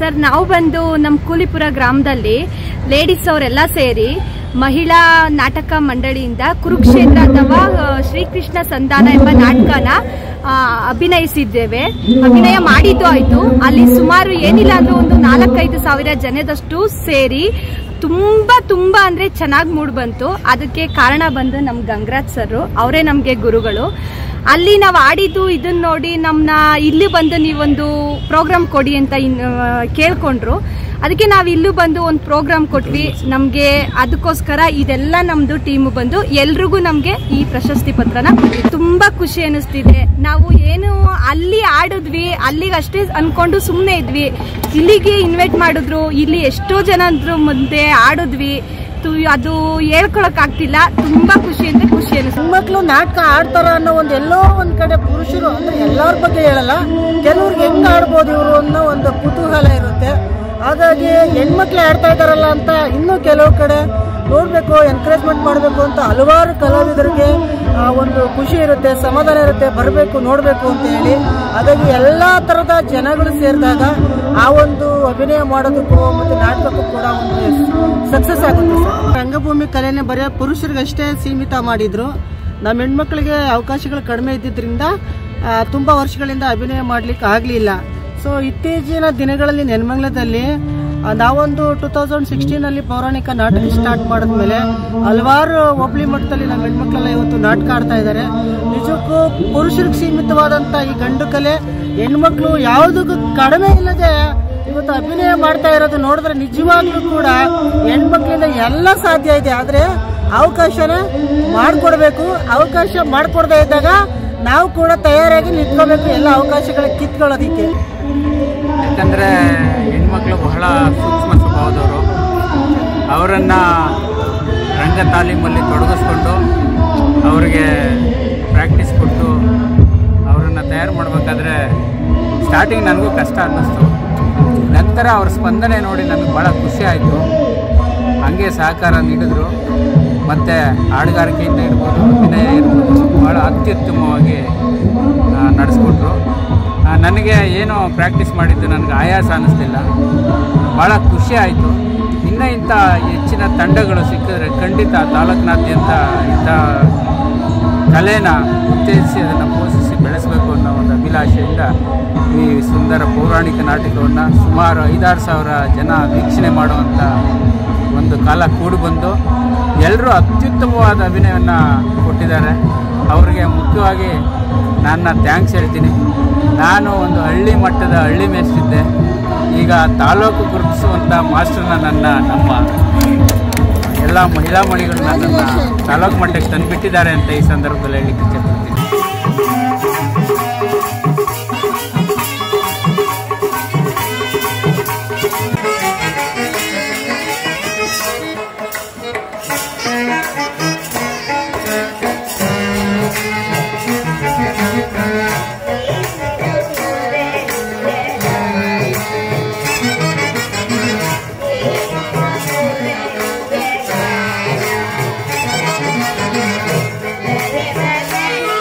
Sir ನಾವು ಬಂದು ನಮ್ಮ ಕೂಲಿಪುರ ಗ್ರಾಮದಲ್ಲಿ ಲೇಡೀಸ್ ಅವರೆಲ್ಲ ಸೇರಿ ಮಹಿಳಾ ನಾಟಕ ಮಂಡಳಿಯಿಂದ ಕುರುಕ್ಷೇತ್ರ ಅಥವಾ ಆ, ಶ್ರೀಕೃಷ್ಣ ಸಂಧಾನ ಎಂಬ ನಾಟಕನ ಆ, ಅಭಿನಯಿಸಿದ್ದೇವೆ ಅಭಿನಯ ಮಾಡಿದ್ದು ಆಯ್ತು ಅಲ್ಲಿ ಸುಮಾರು ಏನಿಲ್ಲ ಅಂದ್ರೂ ಒಂದು ನಾಲ್ಕೈದು ಸಾವಿರ ಜನದಷ್ಟು ಸೇರಿ ತುಂಬಾ ತುಂಬಾ ಅಂದ್ರೆ ಚೆನ್ನಾಗಿ ಮೂಡ್ ಬಂತು ಅದಕ್ಕೆ ಕಾರಣ ಬಂದು ನಮ್ ಗಂಗರಾಜ್ ಸರ್ ಅವರೇ ನಮ್ಗೆ ಗುರುಗಳು ಅಲ್ಲಿ ನಾವು ಆಡಿದ್ದು ಇದನ್ನ ನೋಡಿ ನಮ್ಮನ್ನ ಇಲ್ಲಿ ಬಂದು ನೀವೊಂದು ಪ್ರೋಗ್ರಾಮ್ ಕೊಡಿ ಅಂತ ಇನ್ ಆ, ಕೇಳ್ಕೊಂಡ್ರು ಅದಕ್ಕೆ ನಾವು ಇಲ್ಲೂ ಬಂದು ಒಂದು ಪ್ರೋಗ್ರಾಮ್ ಕೊಟ್ವಿ ನಮಗೆ ಅದಕ್ಕೋಸ್ಕರ ಇದೆಲ್ಲ ನಮ್ದು ಟೀಮ್ ಬಂದು ಎಲ್ರಿಗೂ ನಮಗೆ ಈ ಪ್ರಶಸ್ತಿ ಪತ್ರನ ಕೊಟ್ವಿ ತುಂಬಾ ಖುಷಿ ಅನಿಸ್ತಿದೆ ನಾವು ಏನು ಅಲ್ಲಿ ಆಡಿದ್ವಿ ಅಲ್ಲಿಗೆ ಅಷ್ಟೇ ಅನ್ಕೊಂಡು ಸುಮ್ಮನೆ ಇದ್ವಿ ಇಲ್ಲಿಗೆ ಇನ್ವೈಟ್ ಮಾಡಿದ್ರು ಇಲ್ಲಿ ಎಷ್ಟೋ ಜನ ಅಂದ್ರು ಮುಂದೆ ಆಡಿದ್ವಿ ತು- ಅದು ಹೇಳ್ಕೊಳಕ್ ಆಗ್ತಿಲ್ಲ ತುಂಬಾ ಖುಷಿ ಅಂದ್ರೆ ಖುಷಿ ಅನಿಸ್ತು ಹೆಣ್ಮಕ್ಳು ನಾಟಕ ಆಡ್ತಾರ ಅನ್ನೋ ಒಂದು ಎಲ್ಲೋ ಒಂದ್ ಕಡೆ ಪುರುಷರು ಅಂದ್ರೆ ಎಲ್ಲರ ಬಗ್ಗೆ ಹೇಳಲ್ಲ ಕೆಲವ್ರಿಗೆ ಹೆಂಗ್ ಆಡ್ಬೋದು ಇವರು ಅನ್ನೋ ಒಂದು ಕುತೂಹಲ ಇರುತ್ತೆ ಹಾಗಾಗಿ ಹೆಣ್ಮಕ್ಳು ಆಡ್ತಾ ಇದಾರಲ್ಲ ಅಂತ ಇನ್ನೂ ಕೆಲವು ಕಡೆ ನೋಡ್ಬೇಕು ಎನ್ಕರೇಜ್ಮೆಂಟ್ ಮಾಡಬೇಕು ಅಂತ ಹಲವಾರು ಕಲಾವಿದರಿಗೆ ಆ, ಒಂದು ಖುಷಿ ಇರುತ್ತೆ ಸಮಾಧಾನ ಇರುತ್ತೆ ಬರಬೇಕು ನೋಡಬೇಕು ಅಂತ ಹೇಳಿ ಹಾಗಾಗಿ ಎಲ್ಲಾ ತರದ ಜನಗಳು ಸೇರಿದಾಗ ಆ ಒಂದು ಅಭಿನಯ ಮಾಡೋದಕ್ಕೂ ಮತ್ತೆ ನಾಟಕಕ್ಕೂ ಕೂಡ ಒಂದು ಸಕ್ಸಸ್ ಆಗುತ್ತೆ ಸರ್ ರಂಗಭೂಮಿ ಕಲೆನೇ ಬರೀ ಪುರುಷರಿಗಷ್ಟೇ ಸೀಮಿತ ಮಾಡಿದ್ರು ನಮ್ಮ ಹೆಣ್ಮಕ್ಳಿಗೆ ಅವಕಾಶಗಳು ಕಡಿಮೆ ಇದ್ದಿದ್ರಿಂದ ಆ, ತುಂಬಾ ವರ್ಷಗಳಿಂದ ಅಭಿನಯ ಮಾಡ್ಲಿಕ್ಕೆ ಆಗ್ಲಿಲ್ಲ ಸೊ ಇತ್ತೀಚಿನ ದಿನಗಳಲ್ಲಿ ನೆನ್ಮಂಗ್ಲದಲ್ಲಿ ಆ, ನಾವೊಂದು ಟೂ ತೌಸಂಡ್ ಸಿಕ್ಸ್ಟೀನ್ ಅಲ್ಲಿ ಪೌರಾಣಿಕ ನಾಟಕ ಸ್ಟಾರ್ಟ್ ಮಾಡಿದ್ಮೇಲೆ ಹಲವಾರು ಹೋಬಳಿ ಮಟ್ಟದಲ್ಲಿ ನಮ್ಮ ಹೆಣ್ಮಕ್ಳೆಲ್ಲ ಇವತ್ತು ನಾಟಕ ಆಡ್ತಾ ಇದ್ದಾರೆ ನಿಜಕ್ಕೂ ಪುರುಷರಿಗೆ ಸೀಮಿತವಾದಂತ ಈ ಗಂಡು ಕಲೆ ಹೆಣ್ಮಕ್ಳು ಯಾವುದಕ್ಕೂ ಕಡಿಮೆ ಇಲ್ಲದೆ ಇವತ್ತು ಅಭಿನಯ ಮಾಡ್ತಾ ಇರೋದು ನೋಡಿದ್ರೆ ನಿಜವಾಗ್ಲೂ ಕೂಡ ಹೆಣ್ಮಕ್ಳಿಂದ ಎಲ್ಲ ಸಾಧ್ಯ ಇದೆ ಆದ್ರೆ ಅವಕಾಶನ ಮಾಡ್ಕೊಡ್ಬೇಕು ಅವಕಾಶ ಮಾಡ್ಕೊಡ್ದೇ ಇದ್ದಾಗ ನಾವು ಕೂಡ ತಯಾರಾಗಿ ನಿಂತ್ಕೋಬೇಕು ಎಲ್ಲ ಅವಕಾಶಗಳ ಕಿತ್ಕೊಳ್ಳೋದಿಕ್ಕೆ ಯಾಕಂದರೆ ಹೆಣ್ಮಕ್ಳು ಬಹಳ ಸೂಕ್ಷ್ಮ ಸ್ವಭಾವದವರು ಅವರನ್ನು ರಂಗ ತಾಲೀಮಲ್ಲಿ ತೊಡಗಿಸ್ಕೊಂಡು ಅವರಿಗೆ ಪ್ರಾಕ್ಟೀಸ್ ಕೊಟ್ಟು ಅವರನ್ನು ತಯಾರು ಮಾಡಬೇಕಾದ್ರೆ ಸ್ಟಾರ್ಟಿಂಗ್ ನನಗೂ ಕಷ್ಟ ಅನ್ನಿಸ್ತು ನಂತರ ಅವ್ರ ಸ್ಪಂದನೆ ನೋಡಿ ನನಗೆ ಭಾಳ ಖುಷಿ ಆಯಿತು ಹಾಗೆ ಸಹಕಾರ ನೀಡಿದ್ರು ಮತ್ತು ಹಾಡುಗಾರಿಕೆಯಿಂದ ಇರ್ಬೋದು ಅಭಿನಯ ಇರ್ಬೋದು ಭಾಳ ಅತ್ಯುತ್ತಮವಾಗಿ ನಡೆಸ್ಕೊಟ್ರು ಆ, ನನಗೆ ಏನು ಪ್ರಾಕ್ಟೀಸ್ ಮಾಡಿದ್ದು ನನಗೆ ಆಯಾಸ ಅನ್ನಿಸ್ಲಿಲ್ಲ ಭಾಳ ಖುಷಿ ಆಯಿತು ಇನ್ನೂ ಇಂಥ ಹೆಚ್ಚಿನ ತಂಡಗಳು ಸಿಕ್ಕಿದ್ರೆ ಖಂಡಿತ ತಾಲೂಕಿನಾದ್ಯಂತ ಇಂಥ ಕಲೆನ ಉತ್ತೇಜಿಸಿ ಅದನ್ನು ಪೋಷಿಸಿ ಬೆಳೆಸಬೇಕು ಅನ್ನೋ ಒಂದು ಅಭಿಲಾಷೆಯಿಂದ ಈ ಸುಂದರ ಪೌರಾಣಿಕ ನಾಟಕವನ್ನು ಸುಮಾರು ಐದಾರು ಸಾವಿರ ಜನ ವೀಕ್ಷಣೆ ಮಾಡುವಂಥ ಒಂದು ಕಾಲ ಕೂಡಿ ಬಂದು ಎಲ್ಲರೂ ಅತ್ಯುತ್ತಮವಾದ ಅಭಿನಯವನ್ನು ಕೊಟ್ಟಿದ್ದಾರೆ ಅವರಿಗೆ ಮುಖ್ಯವಾಗಿ ನನ್ನ ಥ್ಯಾಂಕ್ಸ್ ಹೇಳ್ತೀನಿ ನಾನು ಒಂದು ಹಳ್ಳಿ ಮಟ್ಟದ ಹಳ್ಳಿ ಮೇಷ್ಟಿದ್ದೆ ಈಗ ತಾಲೂಕು ಗುರುತಿಸುವಂಥ ಮಾಸ್ಟರ್ನ ನನ್ನ ನಮ್ಮ ಎಲ್ಲ ಮಹಿಳಾ ಮಣಿಗಳು ನನ್ನನ್ನು ತಾಲೂಕು ಮಟ್ಟಕ್ಕೆ ತಂದುಬಿಟ್ಟಿದ್ದಾರೆ ಅಂತ ಈ ಸಂದರ್ಭದಲ್ಲಿ ಹೇಳಲಿಕ್ಕೆ ಇಷ್ಟಪಡ್ತೀನಿ Thank you.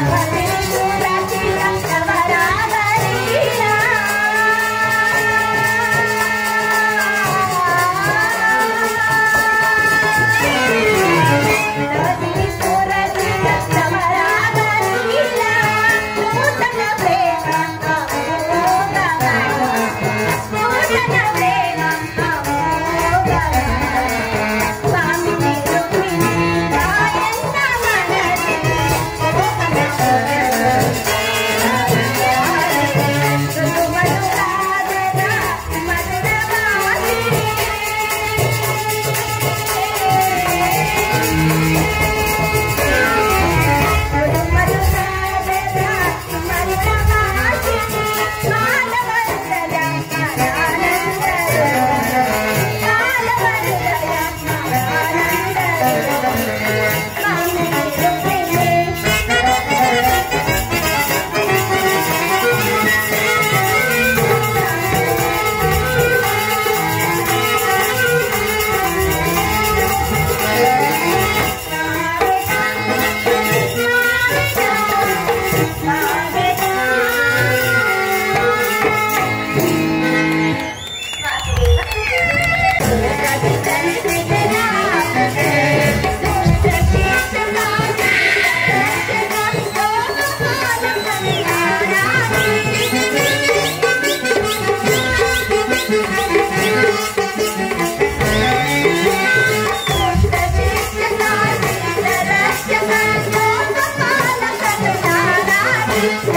Thank you.